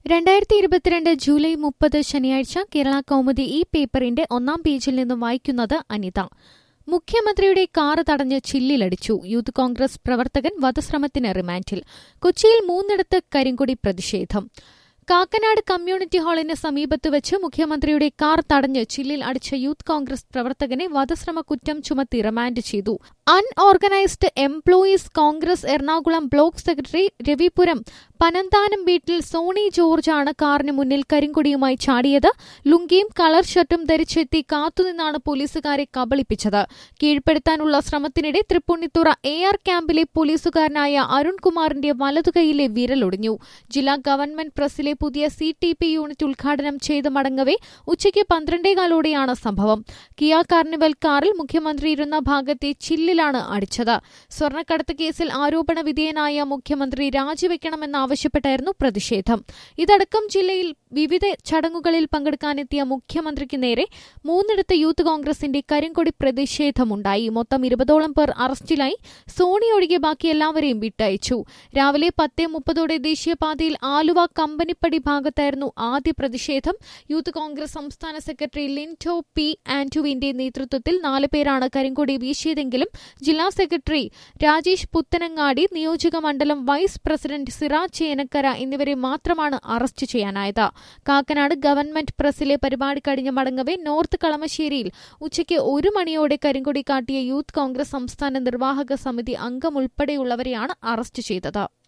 രണ്ടായിരത്തി ഇരുപത്തിരണ്ട് ജൂലൈ മുപ്പത് ശനിയാഴ്ച കേരള കൗമുദി ഈ പേപ്പറിന്റെ ഒന്നാം പേജിൽ നിന്നും വായിക്കുന്നത് അനിത മുഖ്യമന്ത്രിയുടെ കാർ തടഞ്ഞ് ചില്ലിലടിച്ചു യൂത്ത് കോൺഗ്രസ് പ്രവർത്തകൻ വധശ്രമത്തിന് റിമാൻഡിൽ കൊച്ചിയിൽ മൂന്നിടത്ത് കരിങ്കൊടി പ്രതിഷേധം കാക്കനാട് കമ്മ്യൂണിറ്റി ഹാളിന് സമീപത്ത് വെച്ച് മുഖ്യമന്ത്രിയുടെ കാർ തടഞ്ഞ് ചില്ലിൽ അടിച്ച യൂത്ത് കോൺഗ്രസ് പ്രവർത്തകനെ വധശ്രമ കുറ്റം ചുമത്തി റിമാൻഡ് ചെയ്തു unorganised employees Congress Ernakulam block secretary Ravipuram Panananthanam വീട്ടിൽ സോണി ജോർജാണ് കാറിന് മുന്നിൽ കരിങ്കൊടിയുമായി ചാടിയത് ലുങ്കിയും കളർ ഷർട്ടും ധരിച്ചെത്തി കാത്തുനിന്നാണ് പോലീസുകാരെ കബളിപ്പിച്ചത് കീഴ്പ്പെടുത്താനുള്ള ശ്രമത്തിനിടെ തൃപ്പൂണിത്തുറ എ ആർ ക്യാമ്പിലെ പോലീസുകാരനായ അരുൺകുമാറിന്റെ വലതുകൈയിലെ വിരലൊടിഞ്ഞു ജില്ലാ ഗവൺമെന്റ് പ്രസിലെ പുതിയ സി ടി പി യൂണിറ്റ് ഉദ്ഘാടനം ചെയ്ത് മടങ്ങവെ ഉച്ചയ്ക്ക് പന്ത്രണ്ടേകാലോടെയാണ് സംഭവം കിയ കാർണിവൽ കാറിൽ മുഖ്യമന്ത്രി ഇരുന്ന ഭാഗത്തെ ചില്ലിലാണ് അടിച്ചത് സ്വർണ്ണക്കടത്ത് കേസിൽ ആരോപണ വിധേയനായ മുഖ്യമന്ത്രി രാജിവെക്കണമെന്നാവശ്യപ്പെട്ടായിരുന്നു പ്രതിഷേധം ഇതടക്കം ജില്ലയിൽ വിവിധ ചടങ്ങുകളിൽ പങ്കെടുക്കാനെത്തിയ മുഖ്യമന്ത്രിക്ക് നേരെ മൂന്നിടത്ത് യൂത്ത് കോൺഗ്രസിന്റെ കരിങ്കൊടി പ്രതിഷേധമുണ്ടായി മൊത്തം ഇരുപതോളം പേർ അറസ്റ്റിലായി സോണി ഒഴികെ ബാക്കി എല്ലാവരെയും വിട്ടയച്ചു രാവിലെ പത്തേ മുപ്പതോടെ ദേശീയപാതയിൽ ആലുവ കമ്പനിപ്പടി ഭാഗത്തായിരുന്നു ആദ്യ പ്രതിഷേധം യൂത്ത് കോൺഗ്രസ് സംസ്ഥാന സെക്രട്ടറി ലിൻറ്റോ പി ആന്റുവിന്റെ നേതൃത്വത്തിൽ നാല് പേരാണ് കരിങ്കൊടി വീശിയതെങ്കിലും ജില്ലാ സെക്രട്ടറി രാജേഷ് പുത്തനങ്ങാടി നിയോജക മണ്ഡലം വൈസ് പ്രസിഡന്റ് സിറാജ് ചേനക്കര എന്നിവരെ മാത്രമാണ് അറസ്റ്റ് ചെയ്യാനായത് കാക്കനാട് ഗവൺമെന്റ് പ്രസിലെ പരിപാടി കഴിഞ്ഞ് മടങ്ങവെ നോർത്ത് കളമശ്ശേരിയിൽ ഉച്ചയ്ക്ക് ഒരു മണിയോടെ കരിങ്കൊടി കാട്ടിയ യൂത്ത് കോൺഗ്രസ് സംസ്ഥാന നിർവാഹക സമിതി അംഗമുൾപ്പെടെയുള്ളവരെയാണ് അറസ്റ്റ് ചെയ്തത്